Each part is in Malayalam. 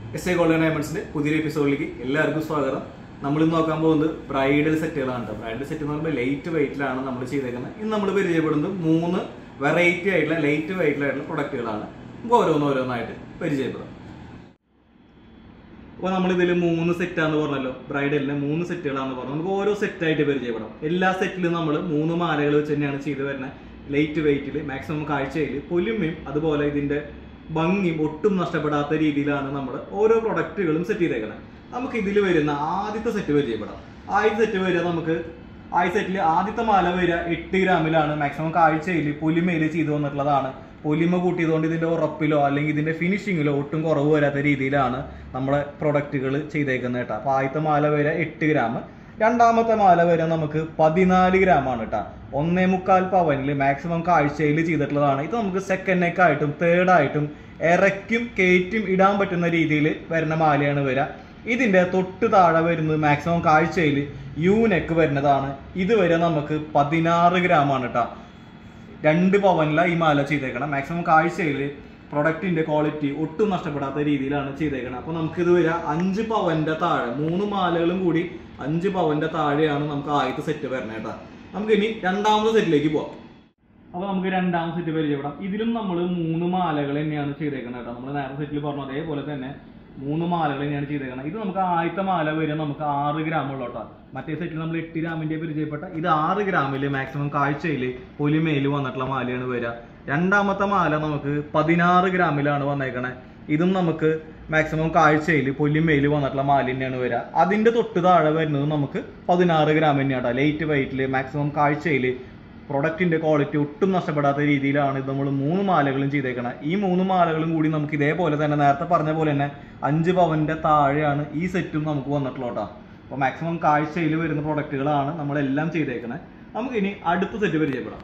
എസ് എ ഗോൾഡൻ ഡയമണ്ട്സിന്റെ പുതിയൊരു എപ്പിസോഡിലേക്ക് എല്ലാവർക്കും സ്വാഗതം നമ്മൾ ഇന്ന് നോക്കാൻ പോകുന്നത് ബ്രൈഡൽ സെറ്റുകളാണ് കേട്ടോ ബ്രൈഡൽ സെറ്റ് എന്ന് പറയുമ്പോൾ ലൈറ്റ് വെയിറ്റിലാണ് നമ്മൾ ചെയ്തേക്കുന്നത് ഇന്ന് നമ്മൾ പരിചയപ്പെടുന്നത് മൂന്ന് വെറൈറ്റി ആയിട്ടുള്ള ലൈറ്റ് വെയിറ്റിലായിട്ടുള്ള പ്രൊഡക്റ്റുകളാണ് നമുക്ക് ഓരോന്ന് ഓരോന്നായിട്ട് പരിചയപ്പെടാം അപ്പോൾ നമ്മൾ ഇതിൽ മൂന്ന് സെറ്റാന്ന് പറഞ്ഞല്ലോ ബ്രൈഡലിന് മൂന്ന് സെറ്റുകളാന്ന് പറഞ്ഞു നമുക്ക് ഓരോ സെറ്റായിട്ട് പരിചയപ്പെടാം എല്ലാ സെറ്റിലും നമ്മൾ മൂന്ന് മാലകൾ വെച്ച് തന്നെയാണ് ചെയ്തു വരുന്നത് ലൈറ്റ് വെയിറ്റിൽ മാക്സിമം കാഴ്ചയിൽ പൊലിമയും അതുപോലെ ഇതിന്റെ ഭംഗിയും ഒട്ടും നഷ്ടപ്പെടാത്ത രീതിയിലാണ് നമ്മൾ ഓരോ പ്രൊഡക്റ്റുകളും സെറ്റ് ചെയ്തേക്കുന്നത് നമുക്ക് ഇതിൽ വരുന്ന ആദ്യത്തെ സെറ്റ് പരിചയപ്പെടാം ആദ്യത്തെ സെറ്റ് വരിക നമുക്ക് ആദ്യ സെറ്റിൽ ആദ്യത്തെ മാല വരിക എട്ട് ഗ്രാമിലാണ് മാക്സിമം കാഴ്ചയിൽ പൊലിമയിൽ ചെയ്തു വന്നിട്ടുള്ളതാണ് പൊലിമ കൂട്ടിയതുകൊണ്ട് ഇതിന്റെ ഉറപ്പിലോ അല്ലെങ്കിൽ ഇതിന്റെ ഫിനിഷിങ്ങിലോ ഒട്ടും കുറവ് വരാത്ത രീതിയിലാണ് നമ്മളെ പ്രൊഡക്റ്റുകൾ ചെയ്തേക്കുന്നത് കേട്ടോ അപ്പൊ ആദ്യത്തെ മാല വരെ എട്ട് ഗ്രാം രണ്ടാമത്തെ മാല വരെ നമുക്ക് പതിനാല് ഗ്രാം ആണ് കേട്ടോ ഒന്നേ മുക്കാൽ പവനിൽ മാക്സിമം കാഴ്ചയിൽ ചെയ്തിട്ടുള്ളതാണ് ഇത് നമുക്ക് സെക്കൻഡ് നെക്ക് ആയിട്ടും തേർഡ് ആയിട്ടും ഇറക്കും കയറ്റും ഇടാൻ പറ്റുന്ന രീതിയിൽ വരുന്ന മാലയാണ് വരിക ഇതിന്റെ തൊട്ട് താഴെ വരുന്നത് മാക്സിമം കാഴ്ചയിൽ യു നെക്ക് വരുന്നതാണ് ഇതുവരെ നമുക്ക് പതിനാറ് ഗ്രാം ആണ് കേട്ടോ രണ്ട് പവനില ഈ മാല ചെയ്തേക്കണം മാക്സിമം കാഴ്ചയിൽ പ്രൊഡക്റ്റിന്റെ ക്വാളിറ്റി ഒട്ടും നഷ്ടപ്പെടാത്ത രീതിയിലാണ് ചെയ്തേക്കണം അപ്പൊ നമുക്ക് ഇത് വരിക അഞ്ച് പവന്റെ താഴെ മൂന്ന് മാലകളും കൂടി അഞ്ച് പവന്റെ താഴെയാണ് നമുക്ക് ആദ്യത്തെ സെറ്റ് വരണേ കേട്ടോ നമുക്ക് ഇനി രണ്ടാമത്തെ സെറ്റിലേക്ക് പോവാം അപ്പൊ നമുക്ക് രണ്ടാമത്തെ സെറ്റ് പരിചയപ്പെടാം ഇതിലും നമ്മൾ മൂന്ന് മാലകൾ തന്നെയാണ് ചെയ്തേക്കുന്നത് കേട്ടോ നമ്മൾ നേരത്തെ സെറ്റിൽ പറഞ്ഞു അതേപോലെ തന്നെ മൂന്ന് മാലകൾ തന്നെയാണ് ചെയ്തേക്കുന്നത് ഇത് നമുക്ക് ആദ്യത്തെ മാല വരെ നമുക്ക് ആറ് ഗ്രാം ഉള്ളൂ കേട്ടോ മറ്റേ സെറ്റിൽ നമ്മൾ എട്ട് ഗ്രാമിന്റെ പരിചയപ്പെട്ട ഇത് ആറ് ഗ്രാമില് മാക്സിമം കാഴ്ചയിൽ പൊലിമയിൽ വന്നിട്ടുള്ള മാലയാണ് വരിക രണ്ടാമത്തെ മാല നമുക്ക് പതിനാറ് ഗ്രാമിലാണ് വന്നേക്കണേ ഇതും നമുക്ക് മാക്സിമം കാഴ്ചയിൽ പൊലിമയിൽ വന്നിട്ടുള്ള മാല തന്നെയാണ് വരിക അതിന്റെ തൊട്ട് താഴെ വരുന്നത് നമുക്ക് പതിനാറ് ഗ്രാം തന്നെയാണ് ലൈറ്റ് വെയിറ്റിൽ മാക്സിമം കാഴ്ചയിൽ പ്രൊഡക്റ്റിന്റെ ക്വാളിറ്റി ഒട്ടും നഷ്ടപ്പെടാത്ത രീതിയിലാണ് ഇത് നമ്മൾ മൂന്ന് മാലകളും ചെയ്തേക്കണം ഈ മൂന്ന് മാലകളും കൂടി നമുക്ക് ഇതേപോലെ തന്നെ നേരത്തെ പറഞ്ഞ പോലെ തന്നെ അഞ്ച് പവന്റെ താഴെയാണ് ഈ സെറ്റും നമുക്ക് വന്നിട്ടുള്ളൂ കേട്ടോ അപ്പോൾ മാക്സിമം കാഴ്ചയിൽ വരുന്ന പ്രൊഡക്റ്റുകളാണ് നമ്മളെല്ലാം ചെയ്തേക്കണേ നമുക്ക് ഇനി അടുത്ത സെറ്റ് പരിചയപ്പെടാം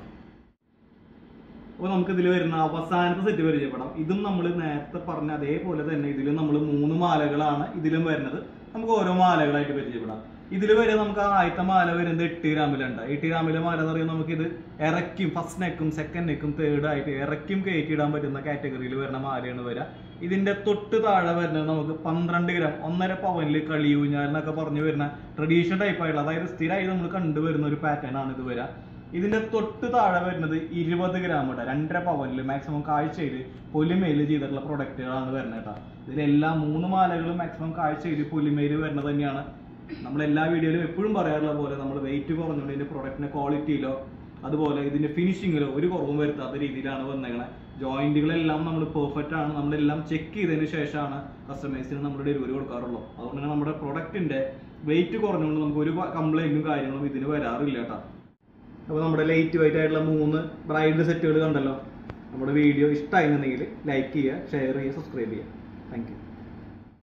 അപ്പോൾ നമുക്ക് ഇതിൽ വരുന്ന അവസാനത്തെ സെറ്റ് പരിചയപ്പെടാം ഇതും നമ്മൾ നേരത്തെ പറഞ്ഞ അതേപോലെ തന്നെ ഇതിലും നമ്മൾ മൂന്ന് മാലകളാണ് ഇതിലും വരുന്നത് നമുക്ക് ഓരോ മാലകളായിട്ട് പരിചയപ്പെടാം ഇതിൽ വരെ നമുക്ക് ആ ആദ്യത്തെ മാല വരുന്നത് എട്ട് ഗ്രാമിലുണ്ട് എട്ട് ഗ്രാമിലെ മാല എന്ന് പറയുമ്പോൾ നമുക്കിത് ഇറക്കും ഫസ്റ്റ് നെക്കും സെക്കൻഡ് നെക്കും തേർഡ് ആയിട്ട് ഇറക്കും കയറ്റിയിടാൻ പറ്റുന്ന കാറ്റഗറിയിൽ വരുന്ന മാലയാണ് വരിക ഇതിന്റെ തൊട്ട് താഴെ വരുന്നത് നമുക്ക് പന്ത്രണ്ട് ഗ്രാം ഒന്നര പവനിൽ കളിയൂഞ്ഞാൽ എന്നൊക്കെ പറഞ്ഞു വരുന്ന ട്രഡീഷണൽ ടൈപ്പ് ആയിട്ടുള്ള അതായത് സ്ഥിരമായി നമ്മൾ കണ്ടുവരുന്ന ഒരു പാറ്റേൺ ആണ് ഇത് വരിക ഇതിന്റെ തൊട്ട് താഴെ വരുന്നത് ഇരുപത് ഗ്രാം ഇട രണ്ടര പവനിൽ മാക്സിമം കാഴ്ചയിൽ പൊലിമയിൽ ചെയ്തിട്ടുള്ള പ്രൊഡക്റ്റുകളാണ് വരുന്നത് കേട്ടോ ഇതിലെല്ലാം മൂന്ന് മാലകളും മാക്സിമം കാഴ്ചയിൽ പൊലിമയിൽ വരുന്നത് തന്നെയാണ് നമ്മൾ എല്ലാ വീഡിയോയിലും എപ്പോഴും പറയാറുള്ള പോലെ നമ്മൾ വെയിറ്റ് കുറഞ്ഞുകൊണ്ട് ഇതിന്റെ പ്രൊഡക്റ്റിന്റെ ക്വാളിറ്റിയിലോ അതുപോലെ ഇതിന്റെ ഫിനിഷിങ്ങിലോ ഒരു കുറവും വരുത്താത്ത രീതിയിലാണ് വന്നേക്കണേ ജോയിന്റുകളെല്ലാം നമ്മൾ പെർഫെക്റ്റ് ആണ് നമ്മളെല്ലാം ചെക്ക് ചെയ്തതിന് ശേഷമാണ് കസ്റ്റമേഴ്സിന് നമ്മൾ ഡെലിവറി കൊടുക്കാറുള്ളൂ അതുകൊണ്ട് തന്നെ നമ്മുടെ പ്രൊഡക്റ്റിന്റെ വെയിറ്റ് കുറഞ്ഞുകൊണ്ട് നമുക്ക് ഒരു കംപ്ലൈന്റും കാര്യങ്ങളും ഇതിന് വരാറില്ല കേട്ടോ അപ്പോൾ നമ്മുടെ ലൈറ്റ് വെയിറ്റ് ആയിട്ടുള്ള മൂന്ന് ബ്രൈഡ് സെറ്റുകൾ കണ്ടല്ലോ നമ്മുടെ വീഡിയോ ഇഷ്ടമായിരുന്നെങ്കിൽ ലൈക്ക് ചെയ്യുക ഷെയർ ചെയ്യുക സബ്സ്ക്രൈബ് ചെയ്യുക താങ്ക് യു